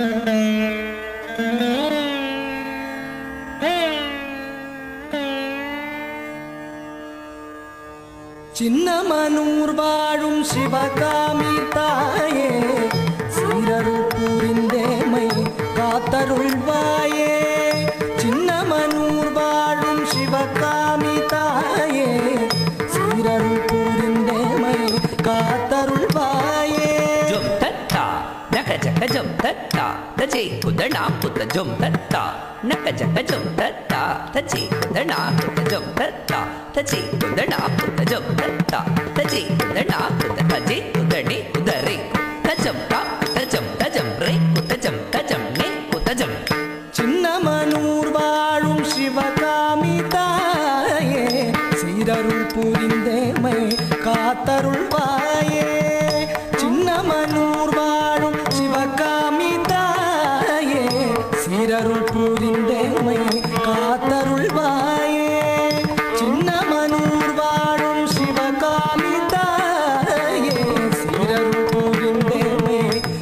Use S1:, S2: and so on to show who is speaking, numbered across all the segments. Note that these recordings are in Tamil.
S1: சின்னமனூர் வாழும் சிவகாமி தாயே சீரருள் புரிந்தேமை காத்தருள்வாயே சின்னமனூர் வாழும் சிவகாமி தாயே சீரருள் புரிந்தேமை காத்தருள்வாயே
S2: ஜும் தத்தா நக ஜக ஜும் தத்தா தஜே குதனா குத ஜும் தத்தா நக ஜக ஜும் தத்தா தஜே குதனா குத ஜும் தத்தா தஜே குதனா குத ஜும் தத்தா தஜே குதனா குத தஜே குதனே குதரே தஜம் கா தஜம் தஜம் ரே குதஜம் தஜம் நே குதஜம்
S1: சின்னமனூர் வாழும் சிவகாமி தாயே சீரருள் புரிந்தேமை காத்தருள்வாயே சின்னமனூர் வாழும் சிவகாமி தாயே சீரருள் புரிந்தேமை காத்தருள்வாயே சின்னமனூர் வாழும் சிவகாமி தாயே சீரருள் புரிந்தேமை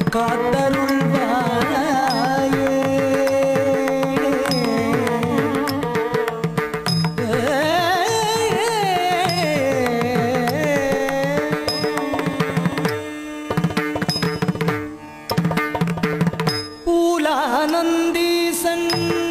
S1: காத்தருள்வாயே பூலானந்தீசன்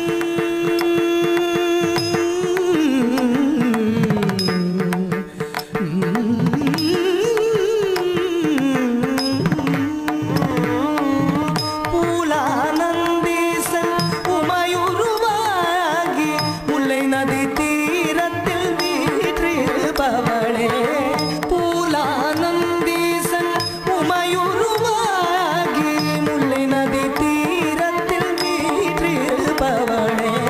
S1: பூலானந்தீசன் உமையுருவாகி முல்லை நதி தீரத்தில் வீற்றிருப்பவளே பூலானந்தீசன் உமையுருவாகி முல்லை நதி தீரத்தில் வீற்றிருப்பவளே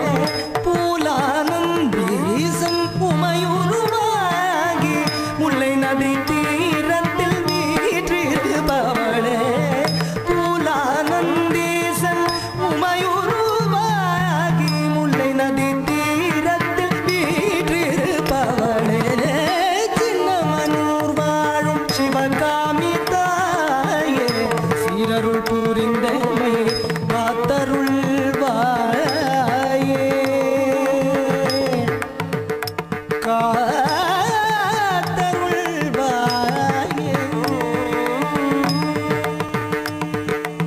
S1: பூலானந்தீசன் உமையுருவாகி முல்லை நதி தீரத்தில் வீற்றிருப்பவளே பூலானந்தீசன் உமையுருவாகி முல்லை நதி தீரத்தில் வீற்றிருப்பவளே சின்னமனூர் வாழும் சிவகாமி தாயே சீரருள் புரிந்தமை காத்தருள்வாயே காத்தருள்வாயே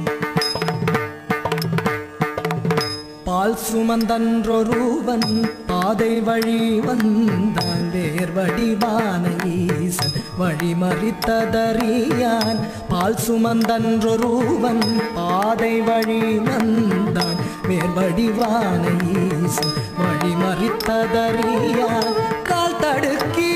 S1: பால் சுமந்தன்றொருவன் பாதை வழி வந்தான் வேர் வடிவான ஈசன் வழிமறித்ததறியான் பால் சுமந்தன்றொருவன் பாதை வழி வந்தான் வேர் வடிவான ஈசன் வழிமறித்ததறியான் கால் தடுக்கி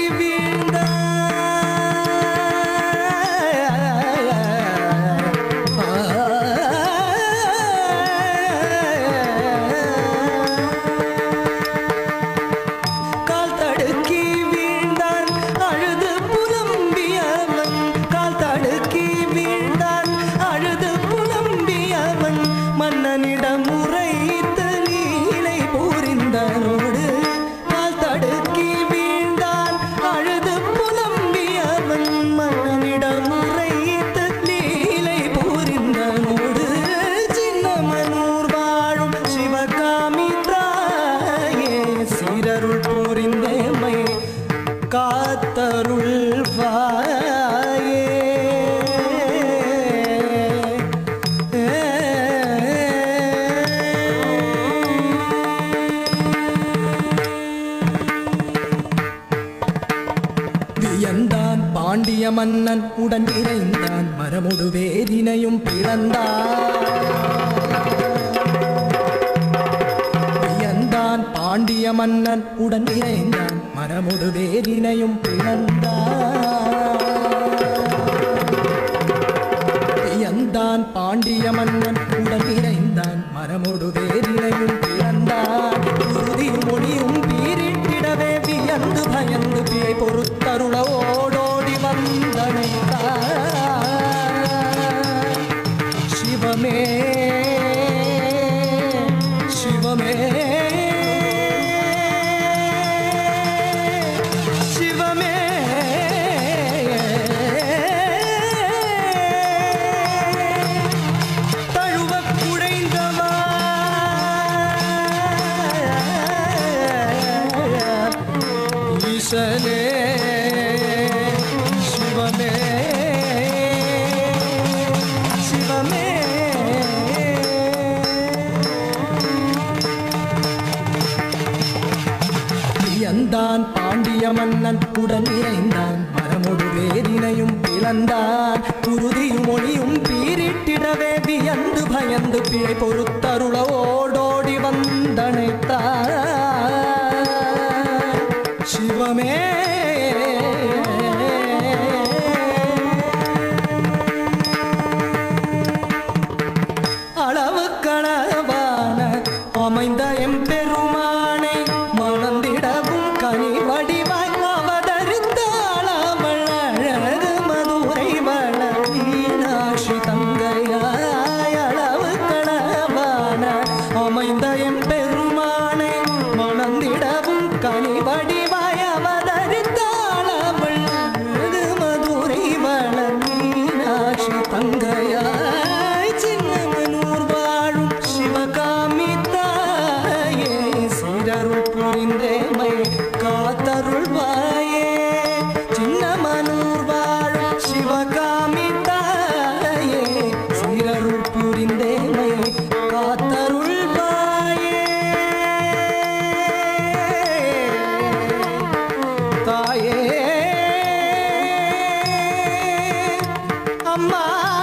S1: கால் தடுக்கி வீழ்ந்தான் அழுது புலம்பியவன் கால் தடுக்கி வீழ்ந்தான் அழுது புலம்பியவன் மன்னனிடம் முறைத்து நீலை புரிந்தனோடு கால் தடுக்கி வீழ்ந்தான் அழுது புலம்பியவன் மன்னனிடம் முறைத்து நீலை புரிந்தனோடு சின்னமனூர் வாழும் சிவகாமி தாயே சீரருள் புரிந்தேமை காத்தருள்வாயே வியந்தான் பாண்டிய மன்னன் உடன் இறைந்தான் மரமுடு வேரினையும் பிளந்தான் வியந்தான் பாண்டிய மன்னன் உடன் இணைந்தான் மரமுடு வேரினையும் பிளந்தான் வியந்தான் பாண்டிய மன்னன் உடன் இணைந்தான் மரமுடு வேரினையும் பிளந்தான் குருதி மொழியும் பீரிட்டிடவே வியந்து பயந்து பிழை பொறுத்தருள ஓடோடி வந்தனைத்தான் சிவமே சிவமே சிவமே தழு சிவமே பியந்தான் பாண்டிய மன்னன் உடன் இறைந்தான் மரமொடு வேரினையும் பிளந்தான் குருதியும் ஒளியும் பீரிட்டிடவே வியந்து பயந்து பிழை பொறுத்தருள ஓடோடி வந்தனைத்தான் சிவமே அளவு களவான அமைந்த எம்பெருமானை மணந்திடவும் கனி வடிவாய் அவதரித்த அளவள் அழகு மதுரை வள மீனாட்சி தங்கையாய் அளவு களவான அமைந்த எம்பெருமானை மணந்திடவும் கனி வடிவாய் அவதரித்த அளவள் அழகு மதுரை வள மீனாட்சி தங்கையாய் சின்னமனூர் வாழும் சிவகாமி தாயே சீரருள் புரிந்தேமை காத்தருள்வாயே சின்னமனூர் வாழும் சிவகாமி தாயே சீரருள் புரிந்தேமை காத்தருள்வாயே தாயே அம்மா